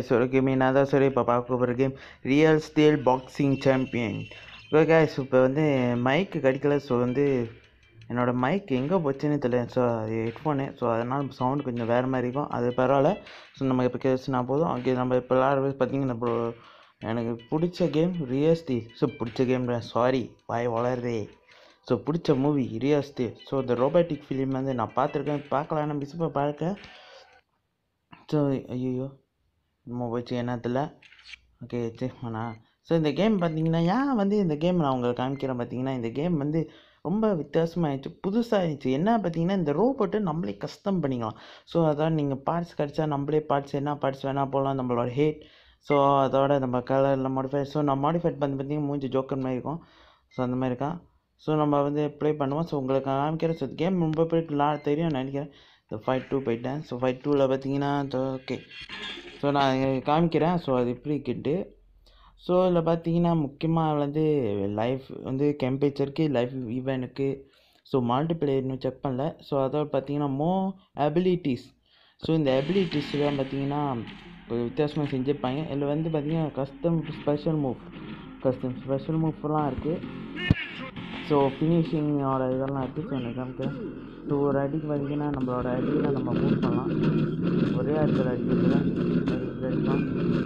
Guys ஒரு game நான் தான் சரி இப்போ பார்க்க போகிற game Real Steel boxing champion okay guys இப்போ வந்து மைக்கு கிடைக்கல ஸோ வந்து என்னோடய மைக் எங்கே போச்சுன்னு தெரியல ஸோ அது ஹெட்ஃபோனு ஸோ அதனால் சவுண்ட் கொஞ்சம் வேறு மாதிரி இருக்கும் அது பரவாயில்ல ஸோ நம்ம இப்போ பேசினா போதும் ஓகே நம்ம இப்போ விளாடுறது பார்த்தீங்கன்னா ப்ரோ எனக்கு பிடிச்ச கேம் ரியல் ஸ்டீல் ஸோ பிடிச்ச கேம் சாரி வாய் வளருதே ஸோ பிடிச்ச மூவி ரியல் ஸ்டீல் ஸோ இந்த ரோபோட்டிக் ஃபிலிம் வந்து நான் பார்த்துருக்கேன் பார்க்கலாம் மிஸ் இப்போ பார்க்க ஸோ ஐயோ நம்ம போச்சு என்னத்தில் ஓகே பண்ணா ஸோ இந்த கேம் பார்த்தீங்கன்னா ஏன் வந்து இந்த கேம் நான் உங்களுக்கு காமிக்கிறேன் பார்த்தீங்கன்னா இந்த கேம் வந்து ரொம்ப வித்தியாசமாகிடுச்சு புதுசாகிடுச்சு என்ன பார்த்தீங்கன்னா இந்த ரோபோட்டு நம்மளே கஸ்டம் பண்ணிக்கலாம் ஸோ அதான் நீங்கள் பார்ட்ஸ் கிடச்சா நம்மளே பார்ட்ஸ் என்ன பார்ட்ஸ் வேணால் போகலாம் நம்மளோட ஹேட் ஸோ அதோட நம்ம கலரில் மாடிஃபை ஸோ நான் மாடிஃபைட் பண்ணி பார்த்தீங்கன்னா மூஞ்சி ஜோக்கர் மாதிரி இருக்கும் ஸோ அந்த மாதிரி இருக்கான் ஸோ நம்ம வந்து ப்ளே பண்ணுவோம் ஸோ உங்களுக்கு காமிக்கிறேன் ஸோ கேம் ரொம்ப பேருக்கு தெரியும் நினைக்கிறேன் இந்த ஃபைட் டூ போயிட்டேன் ஸோ ஃபைட் டூவில் பார்த்தீங்கன்னா ஓகே ஸோ நான் காமிக்கிறேன் ஸோ அது எப்படி கிட்டு ஸோ இதில் பார்த்தீங்கன்னா முக்கியமாக வந்து லைஃப் வந்து டெம்பரேச்சருக்கு லைஃப் ஈவெண்ட்டுக்கு ஸோ மல்டிப்ளேயர் இன்னும் செக் பண்ணல ஸோ அதோட பார்த்தீங்கன்னா மோ அபிலிட்டிஸ் ஸோ இந்த அபிலிட்டிஸ்லாம் பார்த்தீங்கன்னா ஒரு வித்தியாசமாக செஞ்சுருப்பாங்க இதில் வந்து பார்த்தீங்கன்னா custom special move custom special மூவ்லாம் இருக்குது ஸோ ஃபினிஷிங்கோட இதெல்லாம் இருக்குது ஸோ எனக்கு காமிக்கிறேன் ஸோ ஒரு அடிக்கு பார்த்தீங்கன்னா நம்மளோட அடியில் நம்ம மூவ் பண்ணலாம் ஒரே இடத்துல அடிக்கிறதுல அடிக்கலாம்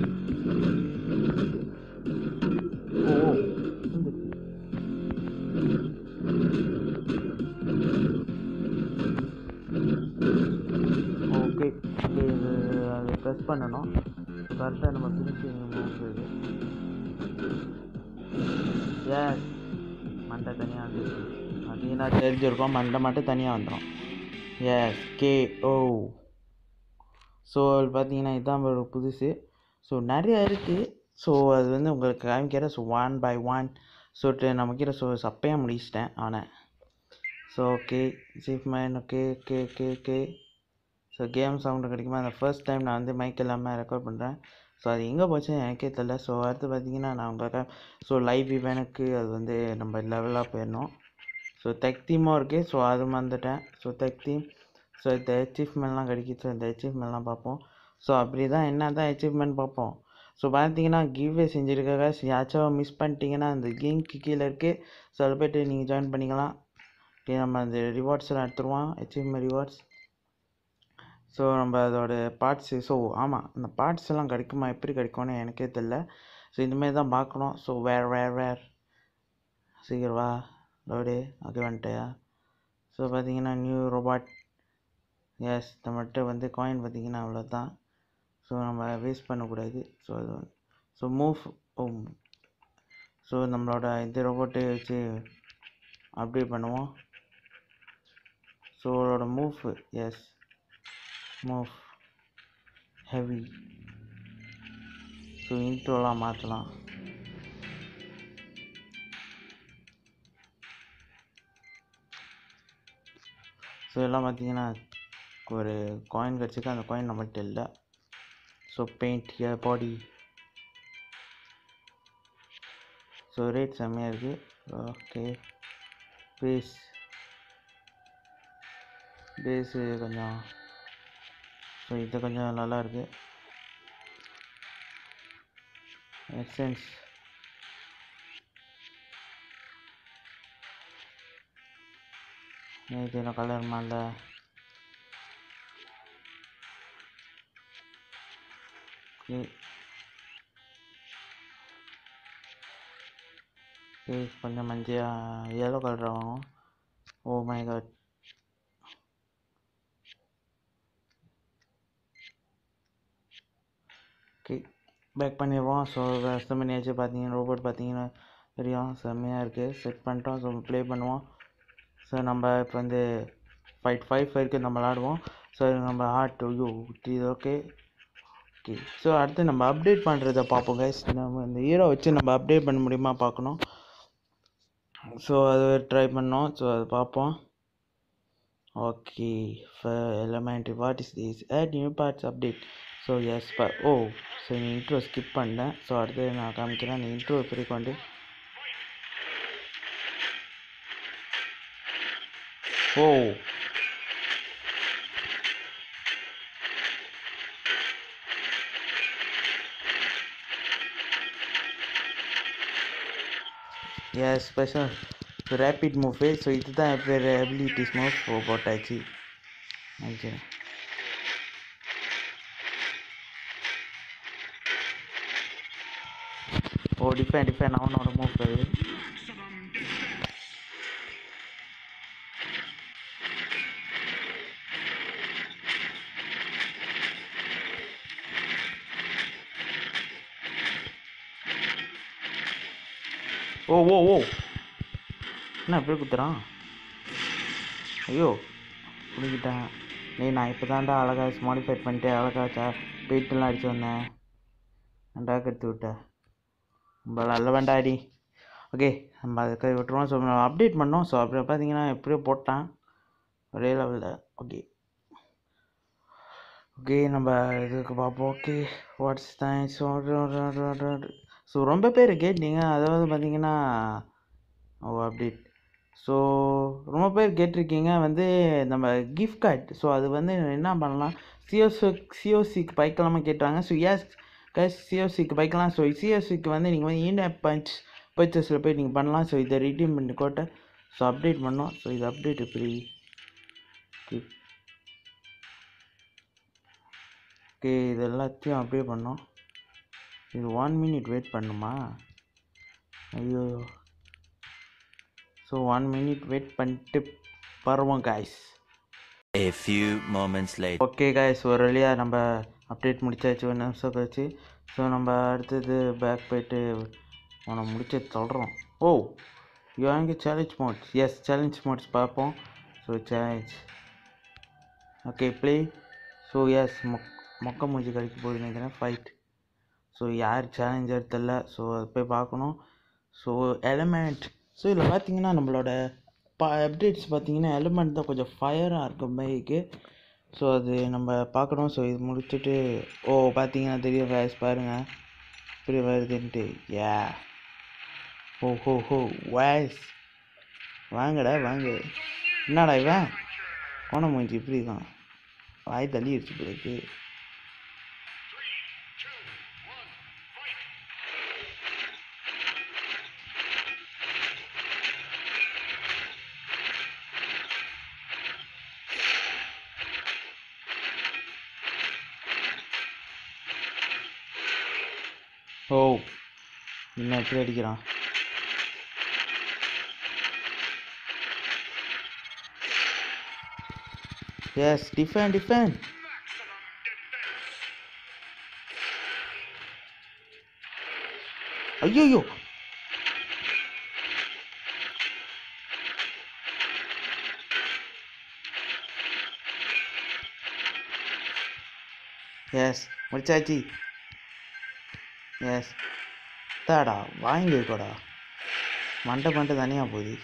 ஓ ஓகே இது அதை ப்ரெஸ் பண்ணணும் கரெக்டாக நம்ம ஃபினிஷிங் மூவ் இது எஸ் மண்டை தனியாக வந்து பார்த்தீங்கன்னா தெரிஞ்சிருக்கோம் மண்டை மட்டும் தனியாக வந்துடும் எஸ் கே ஓ ஸோ பார்த்தீங்கன்னா இதுதான் ஒரு புதுசு ஸோ நிறைய இருக்குது ஸோ அது வந்து உங்களுக்கு காமிக்கிறேன் so one by one so நமக்கு ஸோ சப்பையாக முடிச்சிட்டேன் அவனை so okay achievement okay okay okay okay so game sound கிடைக்குமா அந்த ஃபர்ஸ்ட் டைம் நான் வந்து மைக் இல்லாமல் ரெக்கார்ட் பண்ணுறேன் ஸோ அது எங்கே போச்சுன்னு எனக்கே தெரில ஸோ அடுத்து பார்த்தீங்கன்னா நான் உங்களுக்கு ஸோ லைவ் இவனுக்கு அது வந்து நம்ம லெவலாக போயிடணும் ஸோ தெக் தீமும் இருக்குது ஸோ அது வந்துட்டேன் ஸோ தெக் தீம் ஸோ இந்த அச்சீவ்மெண்ட்லாம் கிடைக்குது ஸோ இந்த அச்சீவ்மெண்ட்லாம் பார்ப்போம் ஸோ அப்படி தான் என்ன தான் அச்சீவ்மெண்ட் பார்ப்போம் ஸோ பார்த்தீங்கன்னா கிவ்வே செஞ்சுருக்காங்க யாச்சும் மிஸ் பண்ணிட்டீங்கன்னா அந்த கேம்க்கு கீழே இருக்குது ஸோ அதில் போய்ட்டு நீங்கள் ஜாயின் பண்ணிக்கலாம் ஓகே நம்ம அந்த ரிவார்ட்ஸ்லாம் எடுத்துருவோம் அச்சீவ்மெண்ட் ரிவார்ட்ஸ் ஸோ நம்ம அதோட பார்ட்ஸு ஸோ ஆமாம் அந்த பார்ட்ஸ் எல்லாம் கிடைக்குமா எப்படி கிடைக்கும்னு எனக்கே தெரில ஸோ இந்தமாரி தான் பார்க்கணும் ஸோ வேர் வேர் வேர் சீக்கிரம் வா லோடு ஓகே வந்துட்டியா ஸோ பார்த்தீங்கன்னா நியூ ரோபாட் எஸ் நம்மகிட்ட வந்து காயின் பார்த்தீங்கன்னா அவ்வளோதான் ஸோ நம்ம வேஸ்ட் பண்ணக்கூடாது ஸோ அது ஸோ மூவ் ஸோ நம்மளோட இந்த ரோபோட்டை வச்சு அப்டேட் பண்ணுவோம் ஸோ அதோட move yes move heavy so இன்ட்ரோலாம் மாற்றலாம் ஸோ எல்லாம் பார்த்தீங்கன்னா ஒரு காயின் கிடச்சிருக்கு அந்த காயின் நம்மகிட்ட இல்லை so paint here body so rate செம்மையாக இருக்குது ஓகே பேஸ் பேஸு கொஞ்சம் ஸோ இது கொஞ்சம் நல்லா இருக்குது எக்ஸ்சேஞ்ச் இது என்ன கலர் மேல ஓகே ஃபேஸ் கொஞ்சம் மஞ்சள் எல்லோ கலர் வாங்கும் oh my god okay back பண்ணிடுவோம் ஸோ ரெஸ்ட் பண்ணியாச்சு பார்த்தீங்கன்னா ரோபோட் பார்த்தீங்கன்னா தெரியும் செம்மையாக இருக்குது செட் பண்ணிட்டோம் ஸோ ப்ளே பண்ணுவோம் ஸோ நம்ம இப்போ வந்து ஃபைட் ஃபைவ் ஃபைவ்க்கு நம்ம விளாடுவோம் ஸோ நம்ம ஹார்ட் ஐயோ இது ஓகே ஓகே ஸோ அடுத்து நம்ம அப்டேட் பண்ணுறத பார்ப்போம் கைஸ் நம்ம இந்த ஹீரோ வச்சு நம்ம அப்டேட் பண்ண முடியுமா பார்க்கணும் ஸோ அது ட்ரை பண்ணோம் ஸோ அது பார்ப்போம் okay element what is this add new parts update so yes பா ஓ ஸோ இந்த இன்ட்ரோ ஸ்கிப் பண்ணேன் ஸோ அடுத்து நான் காமிக்கிறேன் அந்த இன்ட்ரோ எப்படி கொண்டு oh yes special rapid move so இதுதான் பேர் அபிலிட்டிஸ் மூவ் போட்டாச்சு ஓகே ஓ டிஃபெண்ட் டிஃபெண்ட் அவனோட மூவ் அது ஓ ஓ ஓ என்ன இப்படி குத்துறான் ஐயோ பிடிக்கிட்டேன் நீ நான் இப்போ தான்டா அழகா மாடிஃபை பண்ணிட்டு அழகா சா வெயிட்டெல்லாம் அடிச்சு வந்தேன் ரெண்டாக எடுத்து விட்டேன் ரொம்ப நல்ல வேண்டாடி ஓகே நம்ம அதுக்கு விட்டுருவோம் ஸோ நம்ம அப்டேட் பண்ணோம் ஸோ அப்படி பார்த்தீங்கன்னா எப்படியோ போட்டான் ஒரே லெவலில் ஓகே ஓகே நம்ம இதுக்கு பார்ப்போம் ஓகே வாட்ஸ் தான் ஸோ ஸோ ரொம்ப பேர் கேட்டீங்க அதாவது பார்த்தீங்கன்னா ஓ அப்டேட் ஸோ ரொம்ப பேர் கேட்டிருக்கீங்க வந்து நம்ம கிஃப்ட் கார்டு ஸோ அது வந்து என்ன பண்ணலாம் சிஓசி சிஓசிக்கு பைக்கலாமா கேட்டாங்க ஸோ எஸ் கைஸ் சிஓசிக்கு பைக்கலாம் ஸோ சிஓசிக்கு வந்து நீங்கள் வந்து இன் பஞ்ச் பர்ச்சேஸில் போய் நீங்கள் பண்ணலாம் ஸோ இதை ரிடீம் பண்ணி கோட்டை ஸோ அப்டேட் பண்ணோம் ஸோ இது அப்டேட் எப்படி ஓகே இது எல்லாத்தையும் அப்படியே பண்ணோம் இது ஒன் மினிட் வெயிட் பண்ணுமா ஐயோ ஸோ ஒன் மினிட் வெயிட் பண்ணிட்டு வருவோம் guys A few moments later. Okay guys ஒரு வழியாக நம்ம அப்டேட் முடிச்சாச்சு ஒரு நிமிஷம் கழிச்சு ஸோ நம்ம அடுத்தது பேக் போயிட்டு உன முடிச்சு சொல்கிறோம் ஓ யூ அங்கே challenge mods yes challenge mods பார்ப்போம் so challenge okay play so yes மொக் மொக்க மூஞ்சி கழிக்க போகுது நினைக்கிறேன் ஃபைட் ஸோ யார் சேலஞ்சர் தெரில ஸோ அது போய் பார்க்கணும் ஸோ எலமெண்ட் ஸோ இதில் பார்த்தீங்கன்னா நம்மளோட பா அப்டேட்ஸ் பார்த்தீங்கன்னா எலிமெண்ட் தான் கொஞ்சம் ஃபயராக இருக்கும் பைக்கு ஸோ அது நம்ம பார்க்கணும் ஸோ இது முடிச்சுட்டு ஓ பார்த்தீங்கன்னா தெரியும் guys பாருங்கள் இப்படி வருதுன்ட்டு ஏ ஓ ஹோ ஹோ வாய்ஸ் வாங்கடா வாங்க என்னடா இவன் கோண மூஞ்சி இப்படி இருக்கான் வாய் தள்ளிடுச்சு பிறகு ஓ என்ன எப்படி அடிக்கிறான் எஸ் டிஃபெண்ட் டிஃபெண்ட் ஐயோ எஸ் முடிச்சாச்சு எஸ் தாடா வாங்கிக்கோடா மண்டை மண்டை தனியாக போகுது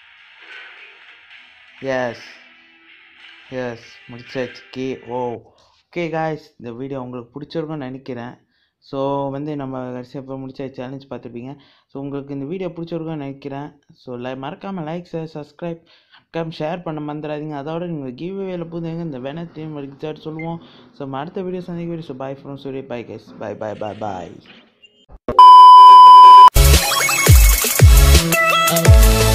எஸ் எஸ் முடிச்சாச்சு கே ஓ ஓகே காய்ஸ் இந்த வீடியோ உங்களுக்கு பிடிச்சிருக்கும்னு நினைக்கிறேன் ஸோ வந்து நம்ம கடைசியாக இப்போ முடிச்ச சேலஞ்ச் பார்த்துருப்பீங்க ஸோ உங்களுக்கு இந்த வீடியோ பிடிச்சிருக்கும்னு நினைக்கிறேன் ஸோ லை மறக்காமல் லைக் சப்ஸ்கிரைப் கம் ஷேர் பண்ண மறந்துடாதீங்க அதோட நீங்கள் கிவ் வேல புதுங்க இந்த வெனஸ் டீம் ரிசல்ட் சொல்லுவோம் ஸோ நம்ம அடுத்த வீடியோ சந்திக்க வீடியோ ஸோ பாய் ஃப்ரம் சூரிய பாய் கைஸ் பாய் பாய் பாய் பாய்